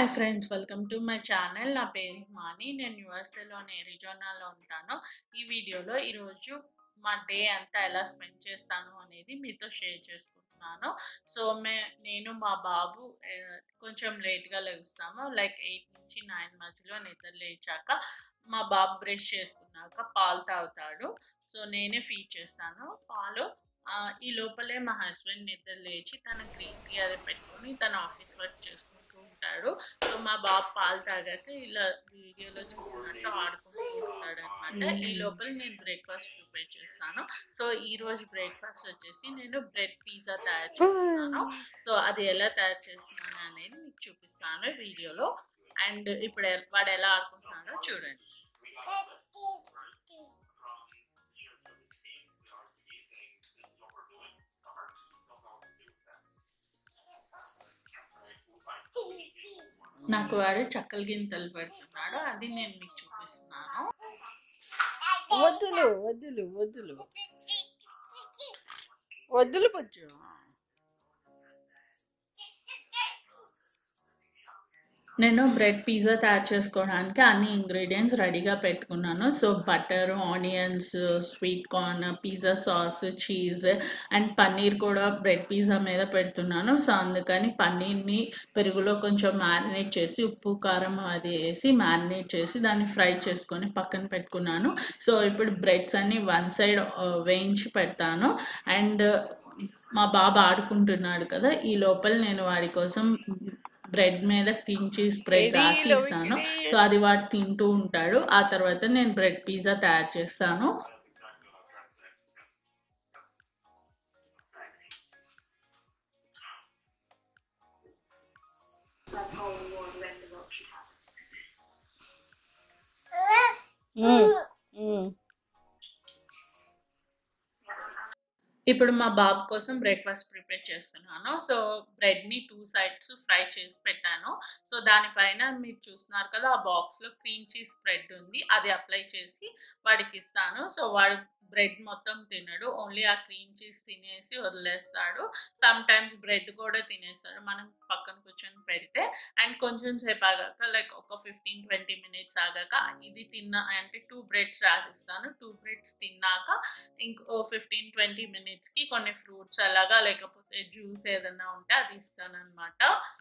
Hi friends welcome to my channel నా పేరు హిమాని నేను యూఎస్ఏలోని ఎరిజోనాలో ఉంటాను ఈ వీడియోలో ఈరోజు మా డే అంతా ఎలా స్పెండ్ చేస్తాను అనేది మీతో షేర్ చేసుకుంటున్నాను సో మే నేను మా బాబు ఆ, కొంచెం లేట్గా లేస్తాము లైక్ ఎయిట్ నుంచి నైన్ మధ్యలో నిద్ర లేచాక మా బాబు బ్రష్ చేసుకున్నాక పాలు తాగుతాడు సో నేనే ఫీడ్ చేస్తాను పాలు ఆ, ఈ లోపలే మా హస్బెండ్ నిద్ర లేచి తన గ్రీన్ టీ అది పెట్టుకొని తన ఆఫీస్ వర్క్ చేసుకుంటూ ఉంటాడు సో మా బాబు పాలు తాగాక ఇలా వీడియోలో చూసినట్టు ఆడుకుంటూ ఉంటాడు అనమాట ఈ లోపల నేను బ్రేక్ఫాస్ట్ ప్రిపేర్ చేస్తాను సో ఈ రోజు బ్రేక్ఫాస్ట్ వచ్చేసి నేను బ్రెడ్ పిజ్జా తయారు చేస్తున్నాను సో అది ఎలా తయారు చేస్తున్నాను అనేది మీకు చూపిస్తాను వీడియోలో అండ్ ఇప్పుడు ఎ- వాడు ఎలా ఆడుకుంటున్నాడో చూడండి నాకు వాడు చక్కల గింతలు పెడుతున్నాడు అది నేను మీకు చూపిస్తున్నాను వద్దులు వద్దులు వద్దులు వద్దులు బుజ్జు నేను బ్రెడ్ పిజ్జా తయారు చేసుకోవడానికి అన్ని ఇంగ్రీడియంట్స్ రెడీగా పెట్టుకున్నాను so butter onions sweet corn pizza sauce cheese and paneer కూడా బ్రెడ్ పిజ్జా మీద పెడుతున్నాను సో అందుకని పన్నీర్ని పెరుగులో కొంచెం మ్యారినేట్ చేసి ఉప్పు కారం అది వేసి మ్యారినేట్ చేసి దాన్ని ఫ్రై చేసుకొని పక్కన పెట్టుకున్నాను సో ఇప్పుడు బ్రెడ్స్ అన్ని వన్ సైడ్ వేయించి పెడతాను అండ్ మా బాబు ఆడుకుంటున్నాడు కదా ఈ లోపల నేను వాడి కోసం బ్రెడ్ మీద క్రీమ్ చీజ్ స్ప్రెడ్ రాసి ఇడిలో ఇస్తాను ఇడిలో. సో అది వాడు తింటూ ఉంటాడు ఆ తర్వాత నేను బ్రెడ్ పిజ్జా తయారు చేస్తాను ఉమ్, ఉమ్. ఇప్పుడు మా బాబు కోసం బ్రేక్ఫాస్ట్ ప్రిపేర్ చేస్తున్నాను సో బ్రెడ్ని టూ సైడ్స్ ఫ్రై చేసి పెట్టాను సో దానిపైన మీరు చూస్తున్నారు కదా ఆ బాక్స్లో క్రీమ్ చీజ్ స్ప్రెడ్ ఉంది అది అప్లై చేసి వాడికి ఇస్తాను సో వాడు బ్రెడ్ మొత్తం తినడు ఓన్లీ ఆ క్రీమ్ చీజ్ తినేసి వదిలేస్తాడు సమ్ టైమ్స్ బ్రెడ్ కూడా తినేస్తాడు మనం పక్కన కూర్చొని పెడితే అండ్ కొంచెం సేపు ఆగాక లైక్ ఒక ఫిఫ్టీన్ ట్వంటీ మినిట్స్ ఆగాక ఇది తిన్న అంటే టూ బ్రెడ్స్ రాసిస్తాను టూ బ్రెడ్స్ తిన్నాక ఇంకో ఫిఫ్టీన్ ట్వంటీ మినిట్స్కి కొన్ని ఫ్రూట్స్ అలాగా లేకపోతే జ్యూస్ ఏదైనా ఉంటే అది ఇస్తాను అనమాట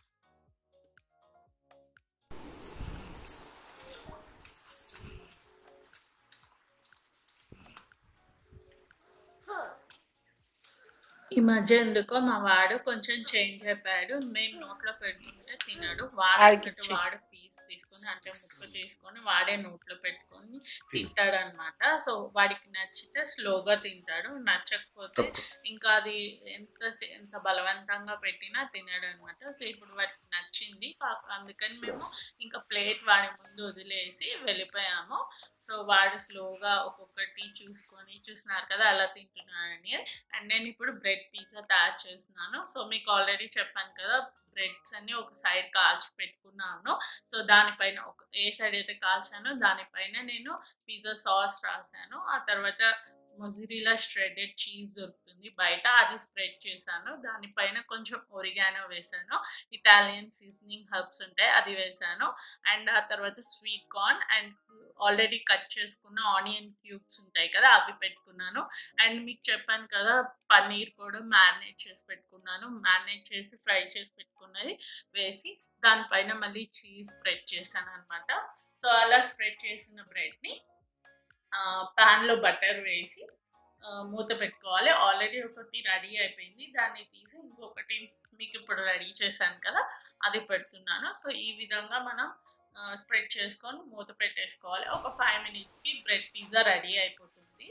ఈ మధ్య ఎందుకో మా వాడు కొంచెం చేంజ్ అయిపోయాడు మేము నోట్లో పెడుతుంటే తినడు వాడు ఆడికి అంతట ఇచ్చేయ్. వాడు పీస్ తీసుకొని అంటే ముక్క తీసుకొని వాడే నోట్లో పెట్టుకొని తింటాడు అనమాట సో వాడికి నచ్చితే స్లోగా తింటాడు నచ్చకపోతే ఇంకా అది ఎంత సే- ఎంత బలవంతంగా పెట్టినా తినడు అనమాట సో ఇప్పుడు వాడికి నచ్చింది కా- అందుకని మేము ఇంకా ప్లేట్ వాడి ముందు వదిలేసి వెళ్ళిపోయాము సో వాడు స్లోగా ఒక్కొక్కటి చూసుకొని చూస్తున్నారు కదా అలా తింటున్నాడని అండ్ నేను ఇప్పుడు బ్రెడ్ పిజ్జా తయారు చేస్తున్నాను సో మీకు ఆల్రెడీ చెప్పాను కదా బ్రెడ్స్ అన్ని ఒక సైడ్ కాల్చి పెట్టుకున్నాను సో దానిపైన ఒక ఏ సైడ్ అయితే కాల్చానో దానిపైన నేను పిజ్జా సాస్ రాశాను ఆ తర్వాత మొజిరిలా స్ట్రెడెడ్ చీజ్ దొరుకుతుంది బయట అది స్ప్రెడ్ చేశాను దానిపైన కొంచెం ఒరిగానో వేసాను ఇటాలియన్ సీజనింగ్ హర్బ్స్ ఉంటాయి అది వేసాను అండ్ ఆ తర్వాత sweet corn and already cut చేసుకున్న ఆనియన్ క్యూబ్స్ ఉంటాయి కదా అవి పెట్టుకున్నాను అండ్ మీకు చెప్పాను కదా పన్నీర్ కూడా మ్యారినేట్ చేసి పెట్టుకున్నాను మ్యారినేట్ చేసి ఫ్రై చేసి పెట్టుకున్నది వేసి దానిపైన మళ్ళీ చీజ్ స్ప్రెడ్ చేశాను అనమాట సో అలా స్ప్రెడ్ చేసిన బ్రెడ్ని ప్యాన్లో బటర్ వేసి ఆ, మూత పెట్టుకోవాలి ఆల్రెడీ ఒకటి రెడీ అయిపోయింది దాన్ని తీసి ఇంకొకటి మీకు ఇప్పుడు రెడీ చేశాను కదా అది పెడుతున్నాను సో ఈ విధంగా మనం స్ప్రెడ్ చేసుకొని మూత పెట్టేసుకోవాలి ఒక ఫైవ్ మినిట్స్కి బ్రెడ్ పిజ్జా రెడీ అయిపోతుంది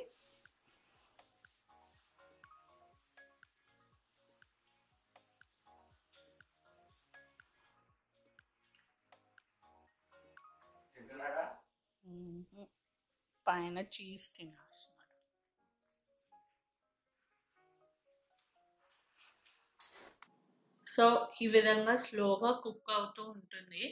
ఉమ్. పైన చీజ్ తినేస్తున్నాడు సో ఈ విధంగా స్లోగా కుక్ అవుతూ ఉంటుంది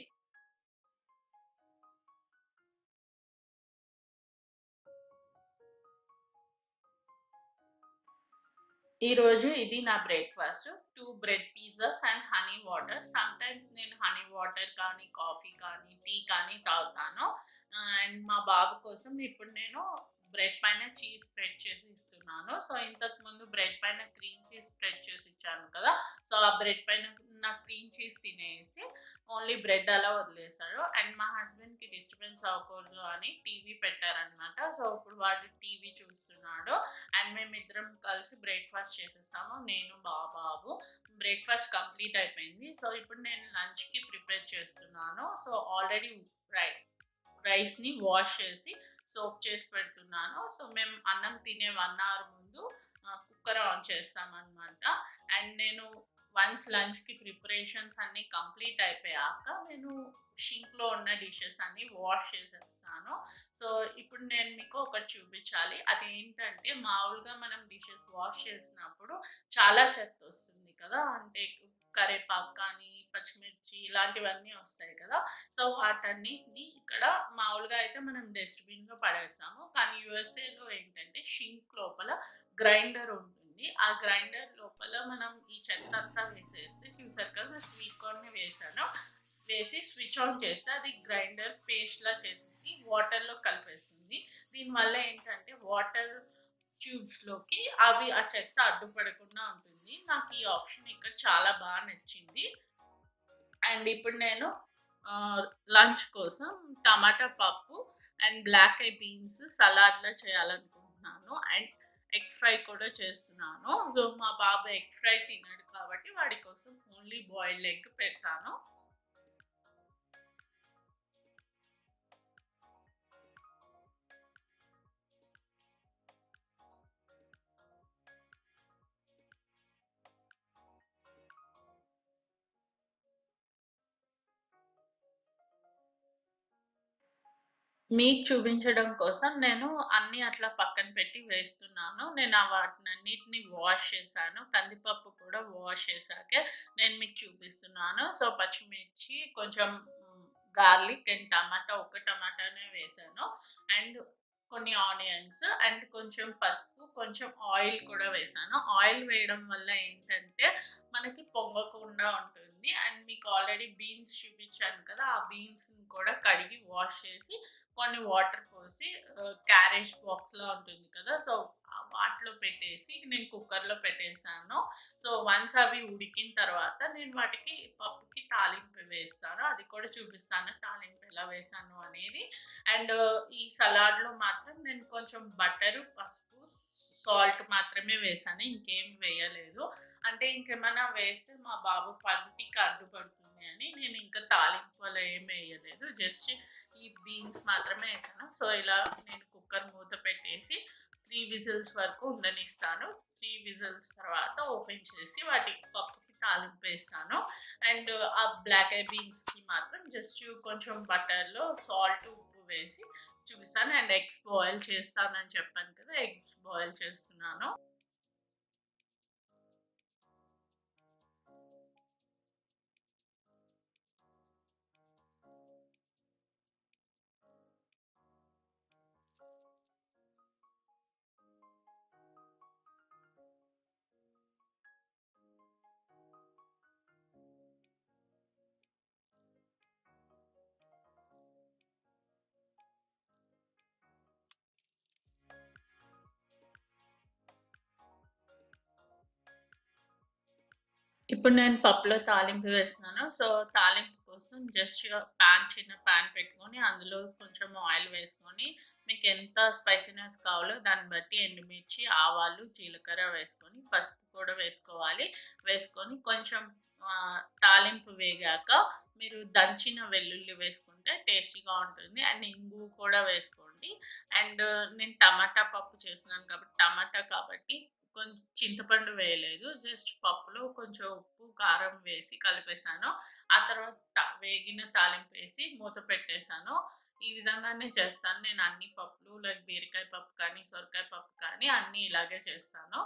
ఈరోజు ఇది నా breakfast two bread pizzas and honey water some times నేను హనీ వాటర్ కానీ కాఫీ కానీ టీ కానీ తాగుతాను అండ్ మా బాబు కోసం ఇప్పుడు నేను బ్రెడ్ పైన చీజ్ స్ప్రెడ్ చేసి ఇస్తున్నాను సో ఇంతకు ముందు బ్రెడ్ పైన క్రీమ్ చీజ్ స్ప్రెడ్ చేసి ఇచ్చాను కదా సో ఆ బ్రెడ్ పైన నా క్రీమ్ చీజ్ తినేసి ఓన్లీ బ్రెడ్ అలా వదిలేశాడు అండ్ మా హస్బెండ్కి డిస్టర్బెన్స్ అవ్వకూడదు అని టీవీ పెట్టారనమాట సో ఇప్పుడు వాడు టీవీ చూస్తున్నాడు అండ్ మేమిద్దరం కలిసి బ్రేక్ఫాస్ట్ చేసేసాము నేను బాబాబు బ్రేక్ఫాస్ట్ కంప్లీట్ అయిపోయింది సో ఇప్పుడు నేను లంచ్కి ప్రిపేర్ చేస్తున్నాను సో ఆల్రెడీ రై రైస్ని వాష్ చేసి సోప్ చేసి పెడుతున్నాను సో మేము అన్నం తినే వన్ అవర్ ముందు కుక్కర్ ఆన్ చేస్తామన్నమాట అండ్ నేను వన్స్ లంచ్కి ప్రిపరేషన్స్ అన్నీ కంప్లీట్ అయిపోయాక నేను షింక్లో ఉన్న డిషెస్ అన్ని వాష్ చేసేస్తాను సో ఇప్పుడు నేను మీకు ఒకటి చూపించాలి అదేంటంటే మామూలుగా మనం డిషెస్ వాష్ చేసినప్పుడు చాలా చెత్త వస్తుంది కదా అంటే కరేపాకు కానీ పచ్చిమిర్చి ఇలాంటివన్నీ వస్తాయి కదా సో వాటన్నిటిని ఇక్కడ మామూలుగా అయితే మనం డస్ట్బిన్లో పడేస్తాము కానీ యుఎస్ఏలో ఏంటంటే షింక్ లోపల గ్రైండర్ ఉంటుంది ఆ గ్రైండర్ లోపల మనం ఈ చెత్త అంతా వేసేస్తే చూసారు కదా నేను స్వీట్ కార్న్ వేసాను వేసి స్విచ్ ఆన్ చేస్తే అది గ్రైండర్ పేస్ట్లా చేసేసి వాటర్లో కలిపేస్తుంది దీనివల్ల ఏంటంటే వాటర్ ట్యూబ్స్లోకి అవి ఆ చెత్త అడ్డుపడకుండా ఉంటుంది నాకు ఈ ఆప్షన్ ఇక్కడ చాలా బాగా నచ్చింది అండ్ ఇప్పుడు నేను లంచ్ కోసం టమాటా పప్పు అండ్ బ్లాక్ ఐ బీన్స్ సలాడ్లా చేయాలనుకుంటున్నాను అండ్ ఎగ్ ఫ్రై కూడా చేస్తున్నాను సో మా బాబు ఎగ్ ఫ్రై తిన్నాడు కాబట్టి వాడి కోసం ఓన్లీ బాయిల్డ్ ఎగ్ పెడతాను మీకు చూపించడం కోసం నేను అన్ని అట్లా పక్కన పెట్టి వేస్తున్నాను నేను ఆ వాటిని అన్నిటిని వాష్ చేశాను కందిపప్పు కూడా వాష్ చేశాకే నేను మీకు చూపిస్తున్నాను సో పచ్చిమిర్చి కొంచెం గార్లిక్ అండ్ టమాటా ఒక టమాటానే వేసాను అండ్ కొన్ని ఆనియన్స్ అండ్ కొంచెం పసుపు కొంచెం ఆయిల్ కూడా వేసాను ఆయిల్ వేయడం వల్ల ఏంటంటే మనకి పొంగకుండా ఉంటుంది అండ్ మీకు ఆల్రెడీ బీన్స్ చూపించాను కదా ఆ బీన్స్ని కూడా కడిగి వాష్ చేసి కొన్ని వాటర్ పోసి క్యారేజ్ బాక్స్లో ఉంటుంది కదా సో వాటిలో పెట్టేసి నేను కుక్కర్లో పెట్టేశాను సో వన్స్ అవి ఉడికిన తర్వాత నేను వాటికి పప్పుకి తాలింపు వేస్తాను అది కూడా చూపిస్తాను తాలింపు ఎలా వేసాను అనేది అండ్ ఈ సలాడ్లో మాత్రం నేను కొంచెం బటరు పసుపు సాల్ట్ మాత్రమే వేసాను ఇంకేం వేయలేదు అంటే ఇంకేమైనా వేస్తే మా బాబు పంటికి అడ్డుపడుతుంది అని నేను ఇంకా తాలింపు అలా ఏం వేయలేదు జస్ట్ ఈ బీన్స్ మాత్రమే వేసాను సో ఇలా నేను కుక్కర్ మూత పెట్టేసి త్రీ విజిల్స్ వరకు ఉండనిస్తాను త్రీ విజిల్స్ తర్వాత ఓపెన్ చేసి వాటి పప్పుకి తాలింపు వేస్తాను అండ్ ఆ బ్లాక్ ఐ బీన్స్కి మాత్రం జస్ట్ కొంచెం బటర్లో సాల్ట్ ఉప్పు వేసి చూపిస్తాను అండ్ ఎగ్స్ బాయిల్ చేస్తానని చెప్పాను కదా ఎగ్స్ బాయిల్ చేస్తున్నాను ఇప్పుడు నేను పప్పులో తాలింపు వేస్తున్నాను సో తాలింపు కోసం జస్ట్ ప్యాన్ చిన్న ప్యాన్ పెట్టుకొని అందులో కొంచెం ఆయిల్ వేసుకొని మీకు ఎంత స్పైసీనెస్ కావాలో దాన్ని బట్టి ఎండుమిర్చి ఆవాలు జీలకర్ర వేసుకొని పసుపు కూడా వేసుకోవాలి వేసుకొని కొంచెం తాలింపు వేగాక మీరు దంచిన వెల్లుల్లి వేసుకుంటే టేస్టీగా ఉంటుంది అండ్ ఇంగు కూడా వేసుకోండి అండ్ నేను టమాటా పప్పు చేస్తున్నాను కాబట్టి టమాటా కాబట్టి కొంచెం చింతపండు వేయలేదు జస్ట్ పప్పులో కొంచెం ఉప్పు కారం వేసి కలిపేసాను ఆ తర్వాత వేగిన తాలింపు వేసి మూత పెట్టేశాను ఈ విధంగానే చేస్తాను నేను అన్ని పప్పులు లైక్ బీరకాయ పప్పు కానీ సొరకాయ పప్పు కానీ అన్నీ ఇలాగే చేస్తాను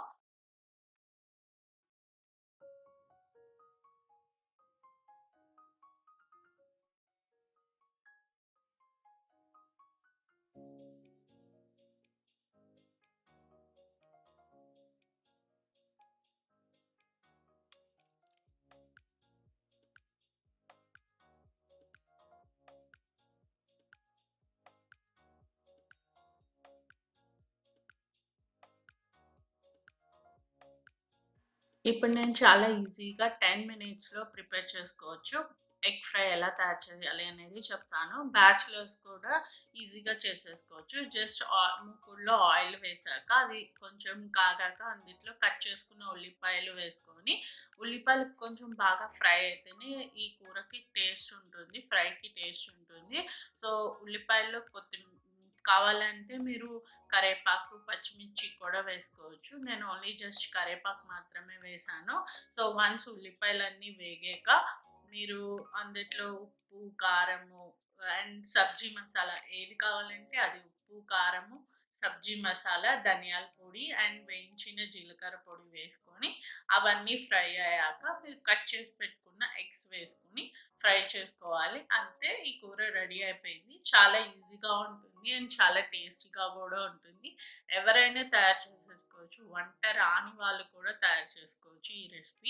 ఇప్పుడు నేను చాలా ఈజీగా 10 మినిట్స్‌లో ప్రిపేర్ చేసుకోవచ్చు. ఎగ్ ఫ్రై ఎలా తయారు చేయాలి అనేది చెప్తాను. బ్యాచిలర్స్ కూడా ఈజీగా చేసేసుకోవచ్చు. జస్ట్ ఆ మూకుడులో ఆయిల్ వేశాక అది కొంచెం కాగాక అందులో కట్ చేసుకున్న ఉల్లిపాయలు వేసుకొని, ఉల్లిపాయలు కొంచెం బాగా ఫ్రై అయితేనే ఈ కూరకి టేస్ట్ ఉంటుంది. ఫ్రైకి టేస్ట్ ఉంటుంది. సో, ఉల్లిపాయలు కొత్తిమీ కావాలంటే మీరు కరివేపాకు, పచ్చిమిర్చి కూడా వేసుకోవచ్చు. నేను ఓన్లీ జస్ట్ కరివేపాకు మాత్రమే వేశాను. సో, వన్స్ ఉల్లిపాయలన్నీ వేగాక మీరు అందుట్లో ఉప్పు, కారము అండ్ సబ్జీ మసాలా ఏది కావాలంటే అది ఉప్పు, కారము, సబ్జీ మసాలా, ధనియాల పొడి అండ్ వేయించిన జీలకర్ర పొడి వేసుకొని అవన్నీ ఫ్రై అయ్యాక మీరు కట్ చేసి పెట్టుకున్న ఎగ్స్ వేసుకొని ఫ్రై చేసుకోవాలి. అంతే ఈ కూర రెడీ అయిపోయింది. చాలా ఈజీగా ఉంటుంది అండ్ చాలా టేస్టీగా కూడా ఉంటుంది. ఎవరైనా తయారు చేసేసుకోవచ్చు. వంట రాని వాళ్ళు కూడా తయారు చేసుకోవచ్చు ఈ recipe.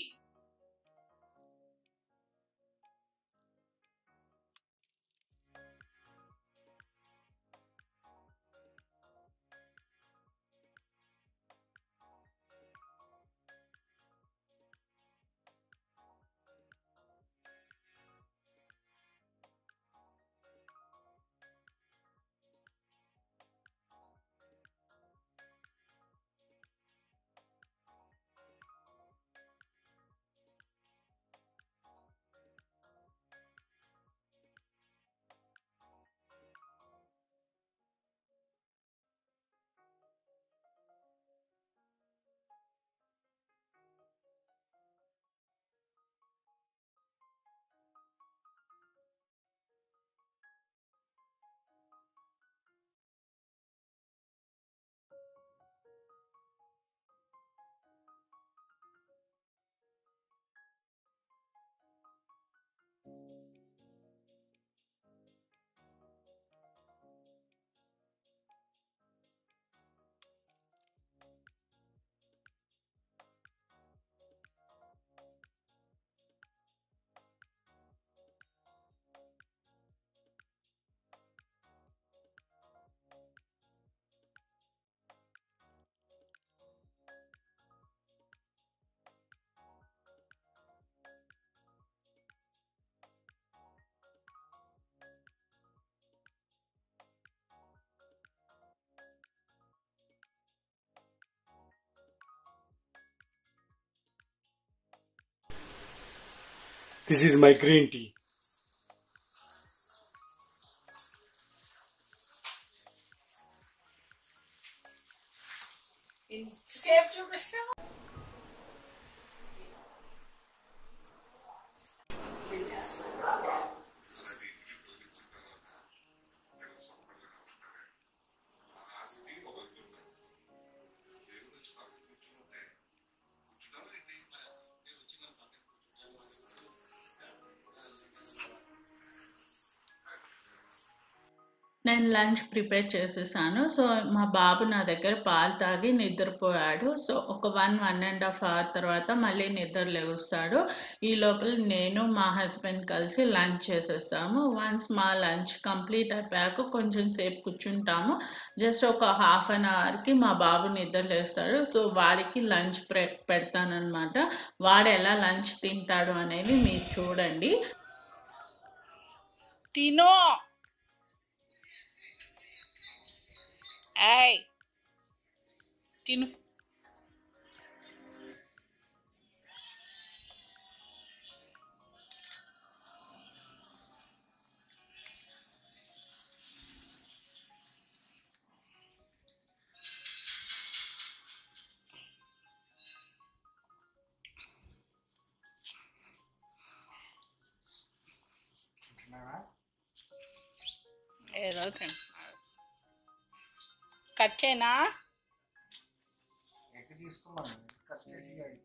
This is my green tea. ఎంతసేపు చూపిస్తావు నేను లంచ్ ప్రిపేర్ చేసేసాను. సో, మా బాబు నా దగ్గర పాలు తాగి నిద్రపోయాడు. సో, ఒక 1, 1 ½ అవర్ తర్వాత మళ్ళీ నిద్ర లెగుస్తాడు. ఈ లోపల నేను, మా హస్బెండ్ కలిసి లంచ్ చేసేస్తాము. వన్స్ మా లంచ్ కంప్లీట్ అయిపోయాక కొంచెం సేపు కూర్చుంటాము. జస్ట్ ఒక హాఫ్ అన్ అవర్‌కి మా బాబు నిద్ర లేస్తాడు. సో, వాడికి లంచ్ ప్రె పెడతాననమాట. వాడు ఎలా లంచ్ తింటాడు అనేది మీరు చూడండి. తిను ఏయ్ తిను ఏదో తింటున్నాడు కట్ చేయనా ఎక్క తీసుకోమని కట్ చేసి ఇవ్వండి.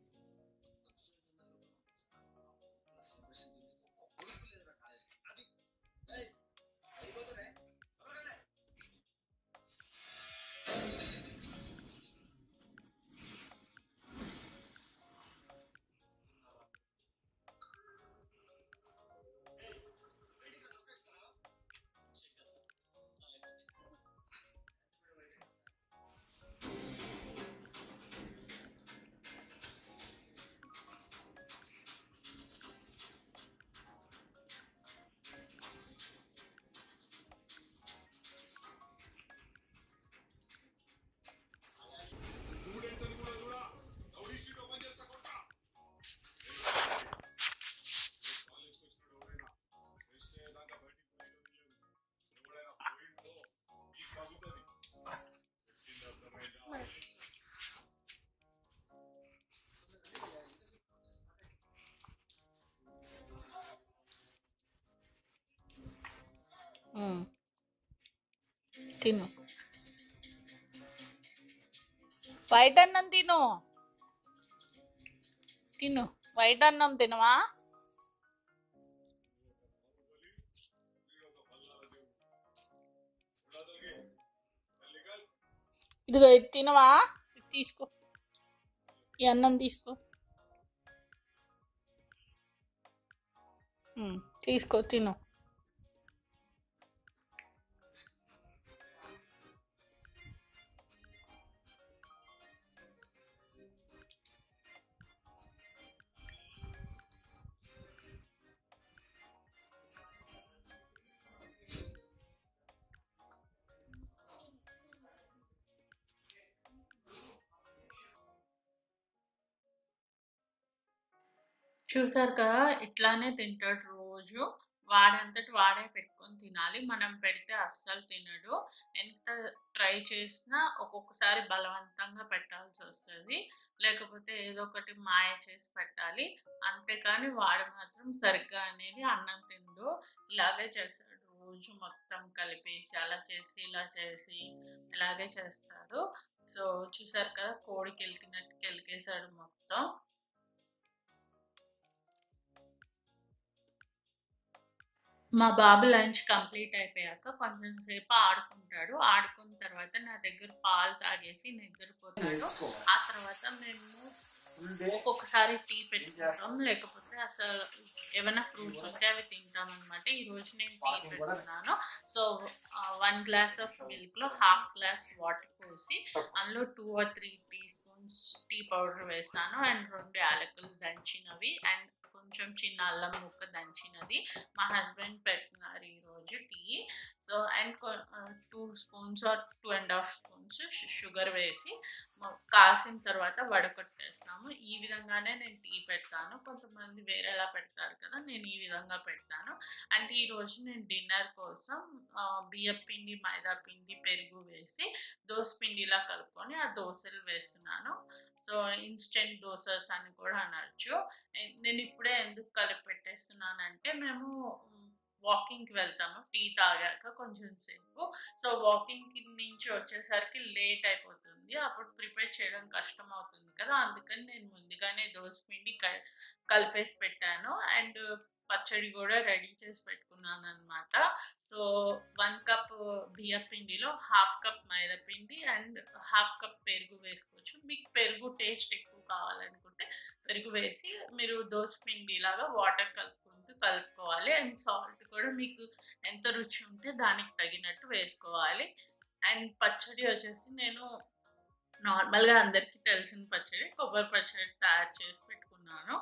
ఉమ్. తిను వైట్ అన్నం తిను తిను వైట్ అన్నం తినవా ఇదిగో ఇది తినవా ఇది తీసుకో ఈ అన్నం తీసుకో ఉమ్, తీసుకో తిను చూసారు కదా ఇట్లానే తింటాడు రోజు వాడంతటి వాడే పెట్టుకొని తినాలి మనం పెడితే అస్సలు తినడు ఎంత ట్రై చేసినా ఒక్కొక్కసారి బలవంతంగా పెట్టాల్సి వస్తుంది లేకపోతే ఏదో ఒకటి మాయ చేసి పెట్టాలి అంతేకాని వాడు మాత్రం సరిగ్గా అనేది అన్నం తిండు ఇలాగే చేస్తాడు రోజు మొత్తం కలిపేసి అలా చేసి ఇలా చేసి ఇలాగే చేస్తాడు సో చూసారు కదా కోడి కెలికినట్టు కెలికేశాడు మొత్తం మా బాబు లంచ్ కంప్లీట్ అయిపోయాక కొంచెం సేపు ఆడుకుంటాడు ఆడుకున్న తర్వాత నా దగ్గర పాలు తాగేసి నిద్రపోతాడు ఆ తర్వాత మేము ఫుల్ డే ఒక్కొక్కసారి టీ పెట్టుకుంటాం లేకపోతే అసలు ఏమైనా ఫ్రూట్స్ ఉంటే అవి తింటాం అనమాట ఈ రోజు నేను టీ పెట్టుకున్నాను so one glass of milk లో హాఫ్ గ్లాస్ వాటర్ పోసి అందులో two or three tea spoons tea powder వేసాను అండ్ రెండు యాలకులు దంచినవి అండ్ కొంచెం చిన్న అల్లం ముక్క దంచినది మా హస్బెండ్ పెట్టినారు ఈరోజు tea so and two spoons or two and half spoons sugar వేసి మ- కాసిన తర్వాత వడకొట్టేస్తాము ఈ విధంగానే నేను టీ పెడతాను కొంతమంది వేరేలా పెడతారు కదా నేను ఈ విధంగా పెడతాను అంటే ఈరోజు నేను డిన్నర్ కోసం ఆ, బియ్యం పిండి మైదా పిండి పెరుగు వేసి దోశ పిండిలా కలుపుకొని ఆ దోశలు వేస్తున్నాను సో ఇన్స్టెంట్ దోసెస్ అని కూడా అనొచ్చు ఏ- నేను ఇప్పుడే ఎందుకు కలిపి పెట్టేస్తున్నానంటే మేము వాకింగ్కి వెళ్తాము టీ తాగాక కొంచెం సేపు సో వాకింగ్ నుంచి వచ్చేసరికి లేట్ అయిపోతుంది అప్పుడు ప్రిపేర్ చేయడం కష్టం అవుతుంది కదా అందుకని నేను ముందుగానే దోశ పిండి క- కలిపేసి పెట్టాను అండ్ పచ్చడి కూడా రెడీ చేసి పెట్టుకున్నాను అనమాట సో వన్ కప్ బియ్యం పిండిలో హాఫ్ కప్ మైదా పిండి అండ్ హాఫ్ కప్ పెరుగు వేసుకోవచ్చు మీకు పెరుగు టేస్ట్ ఎక్కువ కావాలనుకుంటే పెరుగు వేసి మీరు దోశ పిండి లాగా వాటర్ కలుపుకుంటూ కలుపుకోవాలి అండ్ సాల్ట్ కూడా మీకు ఎంత రుచి ఉంటే దానికి తగినట్టు వేసుకోవాలి అండ్ పచ్చడి వచ్చేసి నేను నార్మల్గా అందరికీ తెలిసిన పచ్చడి కొబ్బరి పచ్చడి తయారు చేసి పెట్టుకున్నాను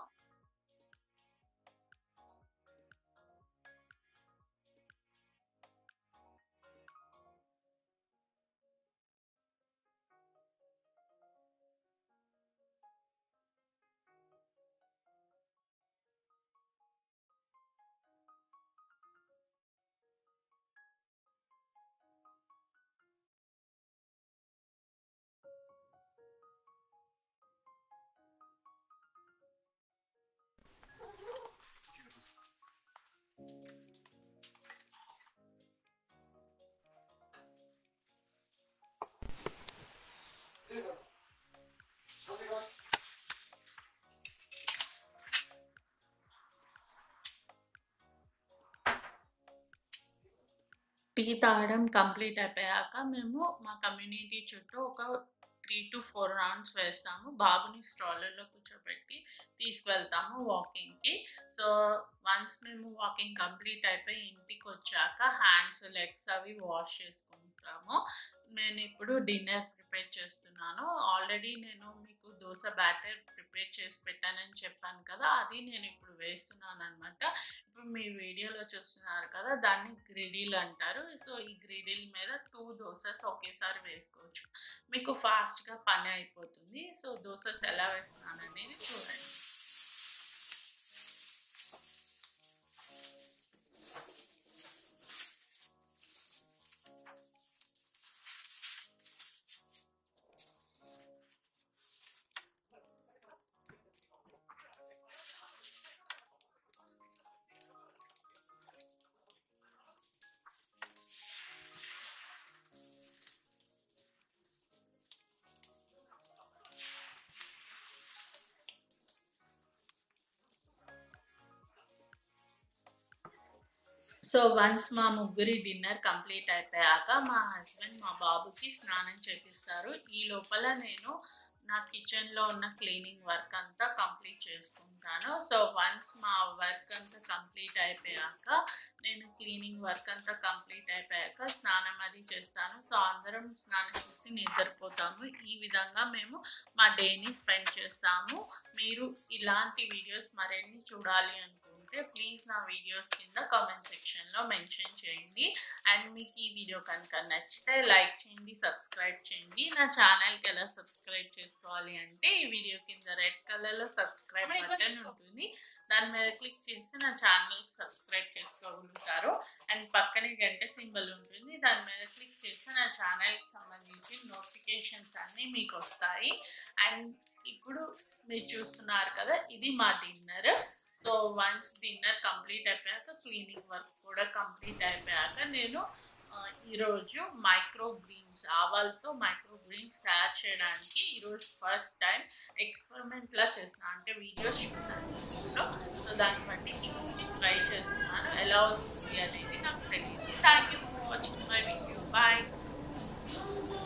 టీ తాగడం కంప్లీట్ అయిపోయాక మేము మా కమ్యూనిటీ చుట్టూ ఒక త్రీ టు ఫోర్ రౌండ్స్ వేస్తాము బాబుని స్ట్రాలర్లో కూర్చోబెట్టి తీసుకువెళ్తాము వాకింగ్కి సో వన్స్ మేము వాకింగ్ కంప్లీట్ అయిపోయి ఇంటికి వచ్చాక హ్యాండ్స్ లెగ్స్ అవి వాష్ చేసుకుంటాము నేను ఇప్పుడు డిన్నర్ ప్రిపేర్ చేస్తున్నాను ఆల్రెడీ నేను మీకు దోశ బ్యాటర్ ప్రిపేర్ చేసి పెట్టానని చెప్పాను కదా అది నేను ఇప్పుడు వేస్తున్నాను అనమాట ఇప్పుడు మీ వీడియోలో చూస్తున్నారు కదా దాన్ని గ్రిడిల్ అంటారు సో ఈ గ్రిడిల్ మీద టూ దోసెస్ ఒకేసారి వేసుకోవచ్చు మీకు ఫాస్ట్గా పని అయిపోతుంది సో దోసెస్ ఎలా వేస్తున్నాను అనేది చూడండి సో వన్స్ మా ముగ్గురి డిన్నర్ కంప్లీట్ అయిపోయాక మా హస్బెండ్ మా బాబుకి స్నానం చేపిస్తారు ఈ లోపల నేను నా కిచెన్లో ఉన్న క్లీనింగ్ వర్క్ అంతా కంప్లీట్ చేసుకుంటాను సో వన్స్ మా వర్క్ అంతా కంప్లీట్ అయిపోయాక నేను క్లీనింగ్ వర్క్ అంతా కంప్లీట్ అయిపోయాక స్నానం అది చేస్తాను సో అందరం స్నానం చేసి నిద్రపోతాము ఈ విధంగా మేము మా డేని స్పెండ్ చేస్తాము మీరు ఇలాంటి వీడియోస్ మరిన్ని చూడాలి అనుకుంటే ప్లీజ్ నా వీడియోస్ కింద కామెంట్ సెక్షన్లో మెన్షన్ చేయండి అండ్ మీకు ఈ వీడియో కనుక నచ్చితే లైక్ చేయండి సబ్స్క్రైబ్ చేయండి నా ఛానల్కి ఎలా సబ్స్క్రైబ్ చేసుకోవాలి అంటే ఈ వీడియో కింద రెడ్ కలర్లో సబ్స్క్రైబ్ బటన్ ఉంటుంది దాని మీద క్లిక్ చేసి నా ఛానల్కి సబ్స్క్రైబ్ చేసుకోగలుగుతారు అండ్ పక్కనే గంట సింబల్ ఉంటుంది దాని మీద క్లిక్ చేస్తే నా ఛానల్కి సంబంధించి నోటిఫికేషన్స్ అన్నీ మీకు వస్తాయి అండ్ ఇప్పుడు మీరు చూస్తున్నారు కదా ఇది మా dinner so once dinner complete అయిపోయాక క్లీనింగ్ వర్క్ కూడా కంప్లీట్ అయిపోయాక నేను ఆ, ఈరోజు మైక్రో గ్రీన్స్ ఆవాలతో మైక్రో గ్రీన్స్ తయారు చేయడానికి ఈరోజు ఫస్ట్ టైం ఎక్స్పెరిమెంట్లా చేస్తున్నాను అంటే వీడియోస్ చూసాను యూట్యూబ్లో సో దాన్ని బట్టి చూసి ట్రై చేస్తున్నాను ఎలా వస్తుంది అనేది నాకు తెలియదు thank you for watching my video bye